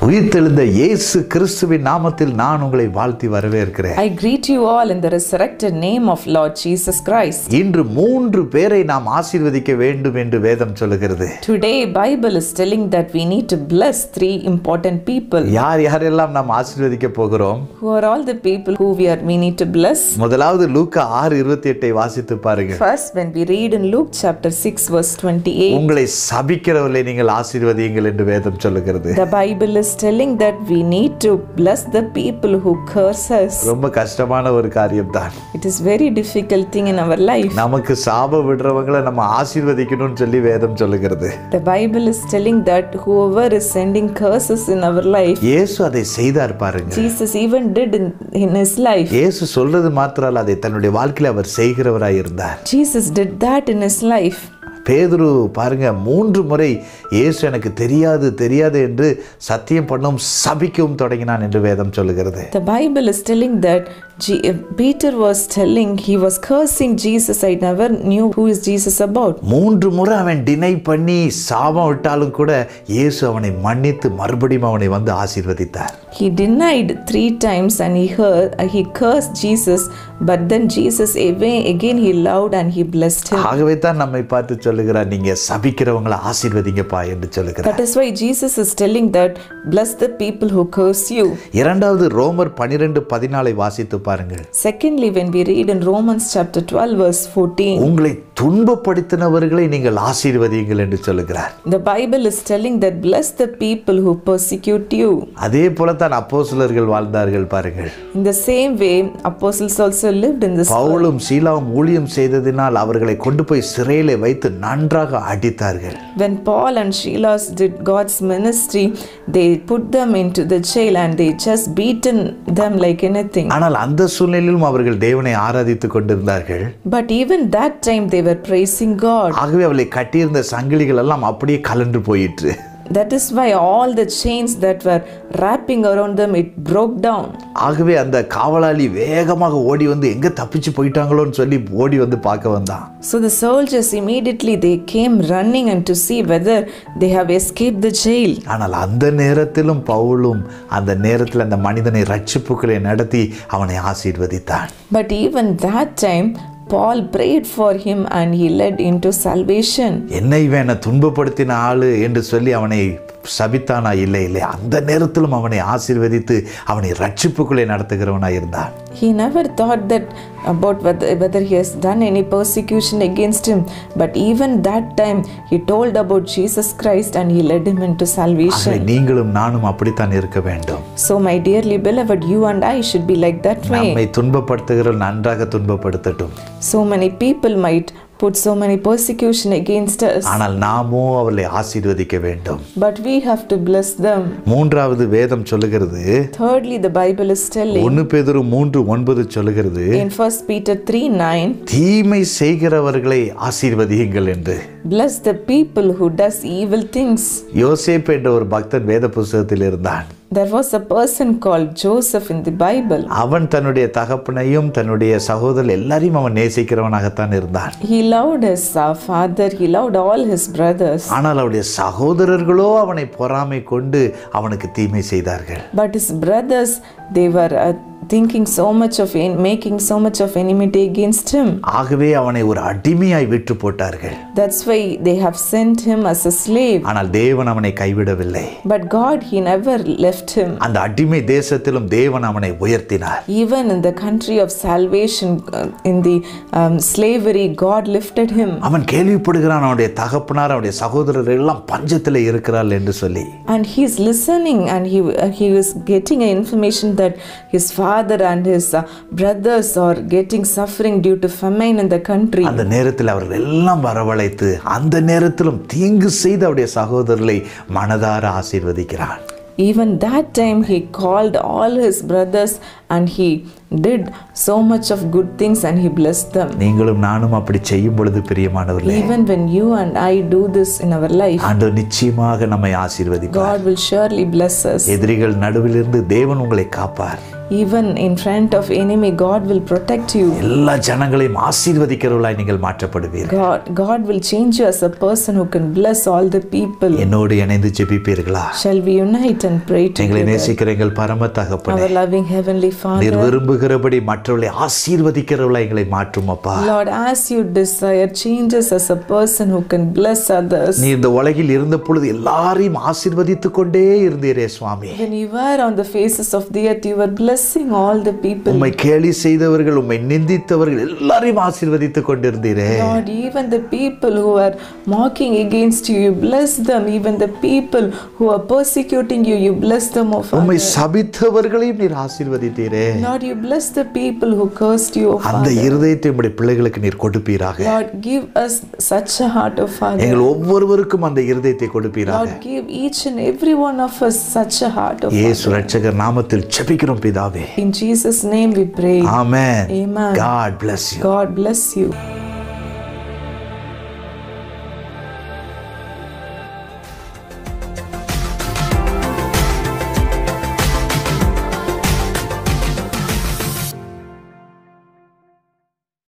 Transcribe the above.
உயிர்த்தெழுந்த இயேசு கிறிஸ்துவின் நாமத்தில் நான் உங்களை வாழ்த்தி வரவேற்கிறேன் I greet you all in the resurrected name of Lord Jesus Christ. இன்று மூன்று பேரை நாம் ஆசீர்வதிக்க வேண்டும் என்று வேதம் சொல்லுகிறது Today Bible is telling that we need to bless three important people. யார் யாரெல்லாம் நாம் ஆசீர்வதிக்க போகிறோம் Who are all the people who we are we need to bless? முதலாவது லூக்கா ஆறு இருபத்தி எட்டை வாசித்து பாருங்க First when we read in Luke chapter 6 verse 28 உங்களை சபிக்கிறவர்களை நீங்கள் ஆசீர்வதியுங்கள் என்று வேதம் சொல்லுகிறது the Bible is telling that we need to bless the people who curse us. ரொம்ப கஷ்டமான ஒரு காரியம்தான் It is very difficult thing in our life. நமக்கு சாப விடுறவங்களை நம்ம ஆசீர்வதிக்கணும்னு சொல்லி வேதம் சொல்லுகிறது The Bible is telling that whoever is sending curses in our life இயேசு அதை செய்தார் பாருங்க Jesus even did in, in his life. இயேசு சொல்றது மாத்திரால் அதை தன்னுடைய வாழ்க்கையில் அவர் செய்கிறவராய் இருந்தார் Jesus did that in his life. பேதுரு பாருங்க மூன்று முறை இயேசு எனக்கு தெரியாது தெரியாது என்று சத்தியம் பண்ணவும் சபிக்கவும் தொடங்கினான் என்று வேதம் சொல்லுகிறது The Bible is telling that G- Peter was telling, he was cursing Jesus. I never knew who is Jesus about. மூன்று முறை அவன் டினை பண்ணி சாபம் விட்டாலும் கூட இயேசு அவனை மன்னித்து மறுபடியும் அவனை வந்து ஆசீர்வதித்தார் He denied three times and he heard, he cursed Jesus, but then Jesus again, again he loved and he blessed him. ஆகவே தான் நம்மை பார்த்து சொல்லுகிறார் நீங்க சபிக்கிறவங்களை ஆசீர்வதிங்கப்பா என்று சொல்லுகிறார் That is why Jesus is telling that bless the people who curse you. இரண்டாவது ரோமர் பனிரெண்டு பதினாலை வாசித்து பாருங்கள் Secondly, when we read in Romans chapter 12, verse 14, உங்களை துன்பப்படுத்தினவர்களை நீங்கள் ஆசீர்வதியுங்கள் என்று சொல்லுகிறார் the Bible is telling that bless the people who persecute you. அதே போலத்தான் அப்போஸ்தலர்கள் வாழ்ந்தார்கள் பாருங்கள் In the same way, apostles also lived in this பவுலும் சீலாவும் ஊழியம் செய்ததினால் அவர்களை கொண்டு போய் சிறையிலே வைத்து நன்றாக அடித்தார்கள் When Paul and Shilas did God's ministry, they put them into the jail and they just beaten them like anything. ஆனால் அந்த சூழ்நிலையிலும் அவர்கள் தேவனை ஆராதித்துக் கொண்டிருந்தார்கள் But even that time they were praising God. ஆகவே அவளை கட்டியிருந்த சங்கிலிகள் எல்லாம் அப்படியே கலண்டு போயிற்று That is why all the chains that were wrapping around them it broke down. ஆகவே அந்த காவலாளி வேகமாக ஓடி வந்து எங்க தப்பிச்சு போயிட்டாங்களோன்னு சொல்லி ஓடி வந்து பார்க்க வந்தான் So the soldiers immediately they came running and to see whether they have escaped the jail. ஆனால் அந்த நேரத்திலும் பவுலும் அந்த நேரத்தில் அந்த மனிதனை ரட்சிப்புக்களை நடத்தி அவனை ஆசீர்வதித்தான் But even that time Paul prayed for him and he led into salvation. என்னை இவன் துன்பப்படுத்தின ஆளு என்று சொல்லி அவனை சபித்தானா இல்லை இல்லை அந்த நேரத்திலும் அவனை ஆசீர்வதித்து அவனை ரட்சிப்புக்குள்ளே நடத்துகிறவனாய் இருந்தான் He never thought that about whether, whether he has done any persecution against him, but even that time he told about Jesus Christ and he led him into ஆகவே salvation. நீங்களும் நானும் அப்படித்தான் இருக்க வேண்டும் So, my dearly beloved, you and I should be like that way. நம்மை துன்பப்படுத்துகிற நன்றாக துன்பப்படுத்தட்டும் So many people might put so many persecution against us, ஆனால் நாமோ அவர்களை ஆசீர்வதிக்க வேண்டும் but we have to bless them. மூன்றாவது வேதம் சொல்லுகிறது Thirdly, the Bible is telling ஒன்னு பேதுரு மூன்று ஒன்பது சொல்லுகிறது in 1 Peter 3 9, தீமை செய்கிறவர்களை ஆசீர்வதியுங்கள் என்று bless the people who does evil things. யோசேப் என்ற ஒரு பக்தன் வேத புஸ்தகத்தில் இருந்தான் There was a person called Joseph in the Bible. அவன் தன்னுடைய தகப்பனையும் தன்னுடைய சகோதரர் எல்லாரையும் அவன் நேசிக்கிறவனாகத்தான் இருந்தான் He loved his uh, father, he loved all his brothers, ஆனால் அவருடைய சகோதரர்களோ அவனை பொறாமை கொண்டு அவனுக்கு தீமை செய்தார்கள் but his brothers they were uh, thinking so much of en- making so much of enmity against him. ஆகவே அவனை ஒரு அடிமையாய் விற்று போட்டார்கள் That's why they have sent him as a slave. ஆனால் தேவன் அவனை கைவிடவில்லை But God, He never left him. அந்த அடிமை தேசத்திலும் தேவன் அவனை உயர்த்தினார் Even in the country of salvation, uh, in the um, slavery, God lifted him. அவன் கேள்விப்படுகிறான் அவனுடைய தகப்பனார் அவனுடைய சகோதரர் எல்லாம் பஞ்சத்தில் இருக்கிறாள் என்று சொல்லி And he's listening and he, uh, he was getting an information that his father and his uh, brothers are getting suffering due to famine in the country. அந்த நேரத்தில் அவர்கள் எல்லாம் வரவழைத்து அந்த நேரத்திலும் தீங்கு செய்த அவருடைய சகோதரர்களை மனதார ஆசீர்வதிக்கிறான் Even that time he called all his brothers and he did so much of good things and he blessed them. நீங்களும் நானும் அப்படி செய்யும் பொழுது பிரியமானவர்களே Even when you and I do this in our life, ஆண்டவர் நிச்சயமாக நம்மை ஆசீர்வதிப்பார் God will surely bless us. எதிரிகள் நடுவிலிருந்து தேவன் உங்களை காப்பார் even in front of enemy, God will protect you. எல்லா ஜனங்களையும் ஆசீர்வதிக்கிறவர்களாய் நீங்கள் மாற்றப்படுவீர்கள் God, God will change you as a person who can bless all the people. என்னோடு இணைந்து ஜெபிப்பீர்களா Shall we unite and pray எங்களை together? நேசிக்கிற எங்கள் பரம தகப்பனே Our loving Heavenly Father. நீர் விரும்புகிறபடி மற்றவர்களை ஆசீர்வதிக்கிறவர்களாய் எங்களை மாற்றும் அப்பா Lord, as you desire, change us as a person who can bless others. நீ இந்த உலகில் இருந்த பொழுது எல்லாரையும் ஆசீர்வதித்துக் கொண்டே இருந்தீரே சுவாமி When you were on the faces of the earth, you were blessing all the people. உம்மை கேலி செய்தவர்கள் உம்மை நிந்தித்தவர்கள் எல்லாரையும் ஆசீர்வதித்துக் கொண்டிருந்தீரே Lord, even the people who are mocking against you, you bless them. Even the people who are persecuting you, you bless them, O உம்மை Father. சபித்தவர்களையும் நீர் ஆசீர்வதித்தீரே Lord, you bless the people who cursed you, O அந்த Father. இருதயத்தை உம்முடைய பிள்ளைகளுக்கு நீர் கொடுப்பீராக Lord, give us such a heart, O Father. எங்கள் ஒவ்வொருவருக்கும் அந்த இருதயத்தை கொடுப்பீராக Lord, give each and every one of us such a heart, O இயேசு ரட்சகர் நாமத்தில் ஜெபிக்கிறோம் பிதாவே In Jesus' name we pray. Amen Amen. God bless you God bless you.